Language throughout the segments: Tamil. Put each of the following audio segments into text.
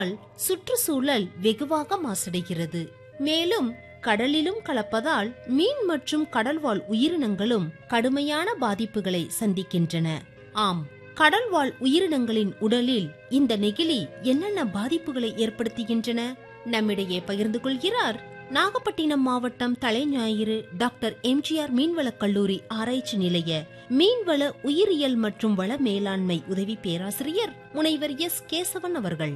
சுற்றுச்சூழல் வெகுவாக மாசடைகிறது மேலும் கடலிலும் கலப்பதால் மீன் மற்றும் கடல்வாழ் உயிரினங்களும் கடுமையான பாதிப்புகளை சந்திக்கின்றன ஆம் கடல்வாழ் உயிரினங்களின் உடலில் இந்த நெகிழி என்னென்ன பாதிப்புகளை ஏற்படுத்துகின்றன நம்மிடையே பகிர்ந்து கொள்கிறார் நாகப்பட்டினம் மாவட்டம் தலைஞாயிறு டாக்டர் எம்ஜிஆர் மீன்வளக் கல்லூரி ஆராய்ச்சி நிலைய மீன்வள உயிரியல் மற்றும் வள மேலாண்மை உதவி பேராசிரியர் முனைவர் எஸ் கேசவன் அவர்கள்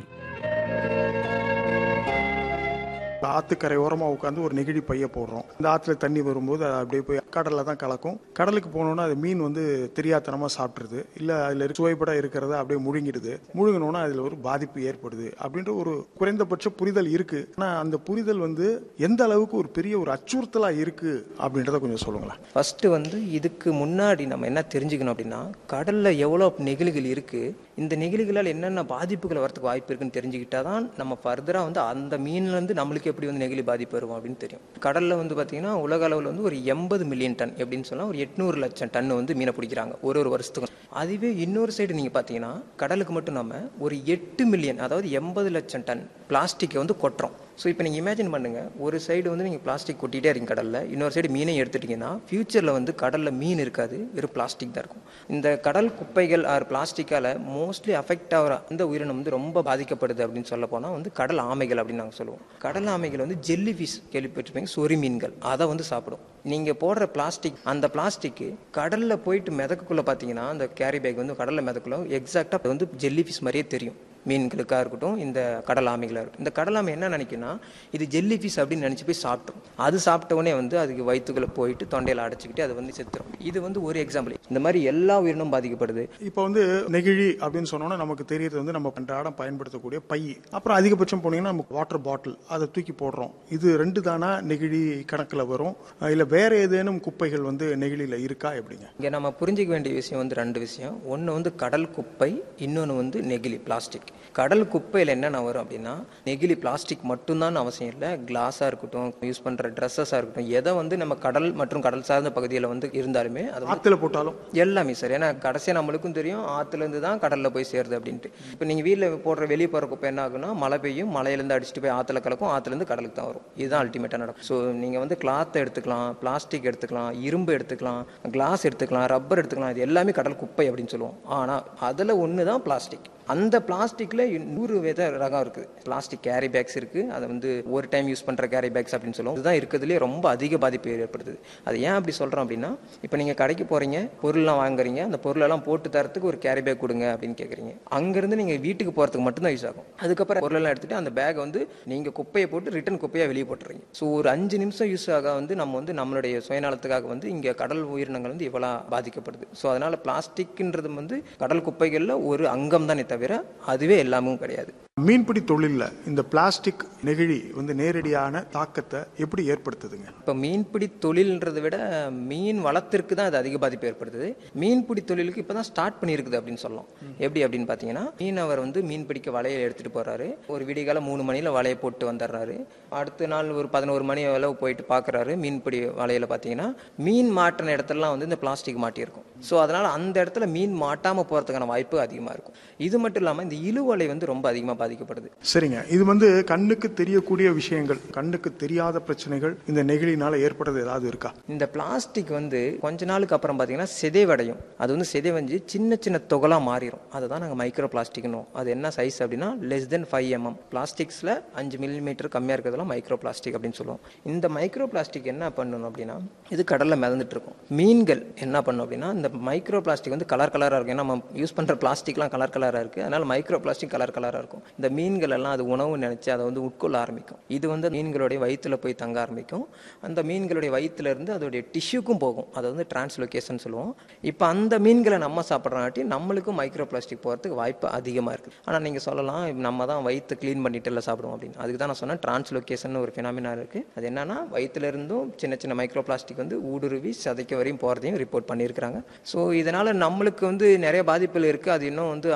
ஆத்துக்கரை ஓரமா உட்காந்து ஒரு நெகிழி பைய போடுறோம் இந்த ஆத்துல தண்ணி வரும்போது அது அப்படியே போய் கடல்ல தான் கலக்கும் கடலுக்கு போனோம்னா அது மீன் வந்து தெரியாத்தனமா சாப்பிட்டுருது இல்ல அதுல இருக்க சுவைப்பட இருக்கிறத அப்படியே முழுங்கிடுது முழுங்கினோன்னா அதுல ஒரு பாதிப்பு ஏற்படுது அப்படின்ற ஒரு குறைந்தபட்ச புரிதல் இருக்கு ஆனா அந்த புரிதல் வந்து எந்த அளவுக்கு ஒரு பெரிய ஒரு அச்சுறுத்தலா இருக்கு அப்படின்றத கொஞ்சம் சொல்லுங்களேன் ஃபர்ஸ்ட் வந்து இதுக்கு முன்னாடி நம்ம என்ன தெரிஞ்சுக்கணும் அப்படின்னா கடல்ல எவ்வளோ நெகிழிகள் இருக்கு இந்த நெகிழிகளால் என்னென்ன பாதிப்புகள் வரதுக்கு வாய்ப்பு இருக்குன்னு தெரிஞ்சுக்கிட்டா தான் நம்ம ஃபர்தரா வந்து அந்த மீன்ல இருந்து நம்மளுக்கு எப்படி வந்து நெகிழி பாதிப்பு வரும் அப்படின்னு தெரியும் கடல்ல வந்து பாத்தீங்கன்னா உலக அளவில் வந்து ஒரு எண்பது மில்லியன் டன் எப்படின்னு சொன்னா ஒரு எட்நூறு லட்சம் டன் வந்து மீனை பிடிக்கிறாங்க ஒரு ஒரு வருஷத்துக்கு அதுவே இன்னொரு சைடு நீங்க பாத்தீங்கன்னா கடலுக்கு மட்டும் நம்ம ஒரு எட்டு மில்லியன் அதாவது எண்பது லட்சம் டன் பிளாஸ்டிக்கை வந்து கொட்டுறோம் ஸோ இப்போ நீங்கள் இமேஜின் பண்ணுங்க ஒரு சைடு வந்து நீங்கள் பிளாஸ்டிக் கொட்டிகிட்டே இருக்கீங்க கடலில் இன்னொரு சைடு மீனை எடுத்துட்டீங்கன்னா ஃபியூச்சரில் வந்து கடலில் மீன் இருக்காது வெறும் பிளாஸ்டிக் தான் இருக்கும் இந்த கடல் குப்பைகள் ஆர் பிளாஸ்டிக்கால் மோஸ்ட்லி அஃபெக்ட் ஆகிற அந்த உயிரினம் வந்து ரொம்ப பாதிக்கப்படுது அப்படின்னு சொல்ல போனால் வந்து கடல் ஆமைகள் அப்படின்னு நாங்கள் சொல்லுவோம் கடல் ஆமைகள் வந்து ஜெல்லி ஃபிஷ் கேள்விப்பட்டிருப்பீங்க சொறி மீன்கள் அதை வந்து சாப்பிடும் நீங்கள் போடுற பிளாஸ்டிக் அந்த பிளாஸ்டிக்கு கடலில் போயிட்டு மிதக்குள்ளே பார்த்தீங்கன்னா அந்த கேரி பேக் வந்து கடலில் மிதக்குள்ள எக்ஸாக்டாக வந்து ஜெல்லி ஃபிஷ் மாதிரியே தெரியும் மீன்களுக்காக இருக்கட்டும் இந்த கடல் ஆமைகளாக இருக்கட்டும் இந்த கடல் ஆமை என்ன நினைக்குன்னா இது ஜெல்லி ஃபிஷ் அப்படின்னு நினச்சி போய் சாப்பிட்ரும் அது சாப்பிட்ட உடனே வந்து அதுக்கு வயிற்றுக்குள்ளே போயிட்டு தொண்டையில் அடைச்சிக்கிட்டு அது வந்து செத்துரும் இது வந்து ஒரு எக்ஸாம்பிள் இந்த மாதிரி எல்லா உயிரினும் பாதிக்கப்படுது இப்போ வந்து நெகிழி அப்படின்னு சொன்னோம்னா நமக்கு தெரியறது வந்து நம்ம அன்றாடம் பயன்படுத்தக்கூடிய பை அப்புறம் அதிகபட்சம் போனீங்கன்னா நமக்கு வாட்டர் பாட்டில் அதை தூக்கி போடுறோம் இது ரெண்டு தானா நெகிழி கணக்கில் வரும் இல்லை வேற ஏதேனும் குப்பைகள் வந்து நெகிழியில் இருக்கா எப்படிங்க இங்கே நம்ம புரிஞ்சிக்க வேண்டிய விஷயம் வந்து ரெண்டு விஷயம் ஒன்று வந்து கடல் குப்பை இன்னொன்று வந்து நெகிழி பிளாஸ்டிக் கடல் குப்பையில் என்னென்ன வரும் அப்படின்னா நெகிழி பிளாஸ்டிக் மட்டும்தான் அவசியம் இல்லை கிளாஸாக இருக்கட்டும் யூஸ் பண்ணுற ட்ரெஸ்ஸஸாக இருக்கட்டும் எதை வந்து நம்ம கடல் மற்றும் கடல் சார்ந்த பகுதியில் வந்து இருந்தாலுமே அது வந்து ஆற்றுல போட்டாலும் எல்லாமே சார் ஏன்னா கடைசியாக நம்மளுக்கும் தெரியும் ஆற்றுலேருந்து தான் கடலில் போய் சேருது அப்படின்ட்டு இப்போ நீங்கள் வீட்டில் போடுற வெளியே போகிற குப்பை என்ன ஆகுனா மழை பெய்யும் மலையிலேருந்து அடிச்சுட்டு போய் ஆற்றுல கலக்கும் ஆற்றுலேருந்து கடலுக்கு தான் வரும் இதுதான் அல்டிமேட்டாக நடக்கும் ஸோ நீங்கள் வந்து கிளாத் எடுத்துக்கலாம் பிளாஸ்டிக் எடுத்துக்கலாம் இரும்பு எடுத்துக்கலாம் கிளாஸ் எடுத்துக்கலாம் ரப்பர் எடுத்துக்கலாம் இது எல்லாமே கடல் குப்பை அப்படின்னு சொல்லுவோம் ஆனால் அதில் ஒன்று தான் பிளாஸ்டிக் அந்த பிளாஸ்டிக்ல நூறு வித ரகம் இருக்குது பிளாஸ்டிக் கேரி பேக்ஸ் இருக்கு அதை வந்து ஒரு டைம் யூஸ் பண்ற கேரி பேக்ஸ் அப்படின்னு சொல்லுவோம் இதுதான் இருக்கிறதுலே ரொம்ப அதிக பாதிப்பு ஏற்படுத்துது அது ஏன் அப்படி சொல்றோம் அப்படின்னா இப்போ நீங்க கடைக்கு போறீங்க பொருள்லாம் வாங்குறீங்க அந்த பொருளெல்லாம் போட்டு தரத்துக்கு ஒரு கேரி பேக் கொடுங்க அப்படின்னு கேட்குறீங்க அங்கிருந்து நீங்க வீட்டுக்கு போறதுக்கு மட்டும்தான் யூஸ் ஆகும் அதுக்கப்புறம் பொருளெல்லாம் எடுத்துட்டு அந்த பேக் வந்து நீங்க குப்பையை போட்டு ரிட்டன் குப்பையா வெளியே போட்டுறீங்க ஸோ ஒரு அஞ்சு நிமிஷம் யூஸ் ஆக வந்து நம்ம வந்து நம்மளுடைய சுயநலத்துக்காக வந்து இங்க கடல் உயிரினங்கள் வந்து இவ்வளவு பாதிக்கப்படுது ஸோ அதனால பிளாஸ்டிக்ன்றது வந்து கடல் குப்பைகள்ல ஒரு அங்கம் தானே தவிர அதுவே எல்லாமும் கிடையாது மீன்பிடி தொழிலில் இந்த பிளாஸ்டிக் நெகிழி வந்து நேரடியான தாக்கத்தை எப்படி ஏற்படுத்துதுங்க இப்போ மீன்பிடி தொழில்ன்றதை விட மீன் வளத்திற்கு தான் அது அதிக பாதிப்பு ஏற்படுத்துது மீன்பிடி தொழிலுக்கு இப்போ தான் ஸ்டார்ட் பண்ணியிருக்குது அப்படின்னு சொல்லலாம் எப்படி அப்படின்னு பார்த்தீங்கன்னா மீனவர் வந்து மீன் பிடிக்க வலையை எடுத்துகிட்டு போகிறாரு ஒரு விடிகால மூணு மணியில் வலையை போட்டு வந்துடுறாரு அடுத்த நாள் ஒரு பதினோரு மணி அளவு போயிட்டு பார்க்குறாரு மீன்பிடி வலையில் பார்த்தீங்கன்னா மீன் மாட்டின இடத்துலலாம் வந்து இந்த பிளாஸ்டிக் மாட்டியிருக்கும் ஸோ அதனால் அந்த இடத்துல மீன் மாட்டாமல் போகிறதுக்கான வாய்ப்பு அதிகமாக இருக்கும் இது மட்டும் இல்லாமல் இந்த இழுவலை வந்து ரொம்ப அதிகமாக பாதிக்கப்படுது சரிங்க இது வந்து கண்ணுக்கு தெரியக்கூடிய விஷயங்கள் கண்ணுக்கு தெரியாத பிரச்சனைகள் இந்த நெகிழினால ஏற்படுறது ஏதாவது இருக்கா இந்த பிளாஸ்டிக் வந்து கொஞ்ச நாளுக்கு அப்புறம் பார்த்தீங்கன்னா சிதைவடையும் அது வந்து சிதைவஞ்சு சின்ன சின்ன தொகலாக மாறிடும் அதை தான் நாங்கள் மைக்ரோ பிளாஸ்டிக்னும் அது என்ன சைஸ் அப்படின்னா லெஸ் தென் ஃபைவ் எம்எம் பிளாஸ்டிக்ஸில் அஞ்சு மில்லிமீட்டர் கம்மியாக இருக்கிறதுலாம் மைக்ரோ பிளாஸ்டிக் அப்படின்னு சொல்லுவோம் இந்த மைக்ரோ பிளாஸ்டிக் என்ன பண்ணணும் அப்படின்னா இது கடலில் மிதந்துட்டு இருக்கும் மீன்கள் என்ன பண்ணும் அப்படின்னா இந்த மைக்ரோ பிளாஸ்டிக் வந்து கலர் கலராக இருக்கும் ஏன்னா நம்ம யூஸ் பண்ணுற பிளாஸ்டிக்லாம் கலர் கலராக இருக்குது அதனால் மைக்ரோ பிளாஸ்டிக் கலர் கலராக இருக்கும் இந்த மீன்கள் எல்லாம் அது உணவு நினைச்சு அதை வந்து உட்கொள்ள ஆரம்பிக்கும் இது வந்து மீன்களுடைய வயிற்றுல போய் தங்க ஆரம்பிக்கும் அந்த மீன்களுடைய வயிற்றுல இருந்து அதோடைய டிஷ்யூக்கும் போகும் அதை வந்து டிரான்ஸ்லொகேஷன் சொல்லுவோம் இப்போ அந்த மீன்களை நம்ம சாப்பிட்றனாட்டி நம்மளுக்கும் மைக்ரோ பிளாஸ்டிக் போகிறதுக்கு வாய்ப்பு அதிகமாக இருக்குது ஆனால் நீங்கள் சொல்லலாம் நம்ம தான் வயிற்று க்ளீன் பண்ணிட்டு எல்லாம் சாப்பிடுவோம் அப்படின்னு அதுக்கு தான் நான் சொன்னேன் டிரான்ஸ்லொகேஷன் ஒரு ஃபினாமினா இருக்குது அது என்னன்னா வயிற்றுல இருந்தும் சின்ன சின்ன மைக்ரோ பிளாஸ்டிக் வந்து ஊடுருவி சதைக்க வரையும் போகிறதையும் ரிப்போர்ட் பண்ணியிருக்கிறாங்க ஸோ இதனால் நம்மளுக்கு வந்து நிறைய பாதிப்புகள் இருக்குது அது இன்னும் வந்து அந்த அளவுக்கு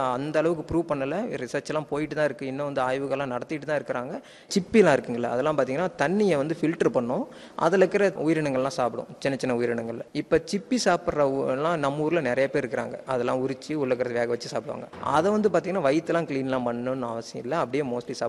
அளவுக்கு ப்ரூவ் பண்ணல ரிசர்ச் எல்லாம் போயிட்டு தான் இருக்கு இன்னும் வந்து ஆய்வுகள்லாம் நடத்திட்டு தான் இருக்கிறாங்க சிப்பிலாம் இருக்குங்களா அதெல்லாம் பார்த்தீங்கன்னா தண்ணியை வந்து ஃபில்டர் பண்ணும் அதில் இருக்கிற உயிரினங்கள்லாம் சாப்பிடும் சின்ன சின்ன உயிரினங்கள் இப்போ சிப்பி சாப்பிட்ற எல்லாம் நம்ம ஊரில் நிறைய பேர் இருக்கிறாங்க அதெல்லாம் உரிச்சு உள்ள இருக்கிறத வேக வச்சு சாப்பிடுவாங்க அதை வந்து பார்த்தீங்கன்னா வயிற்றுலாம் க்ளீன்லாம் பண்ணணும்னு அவசியம் இல்லை அப்படியே மோஸ்ட்லி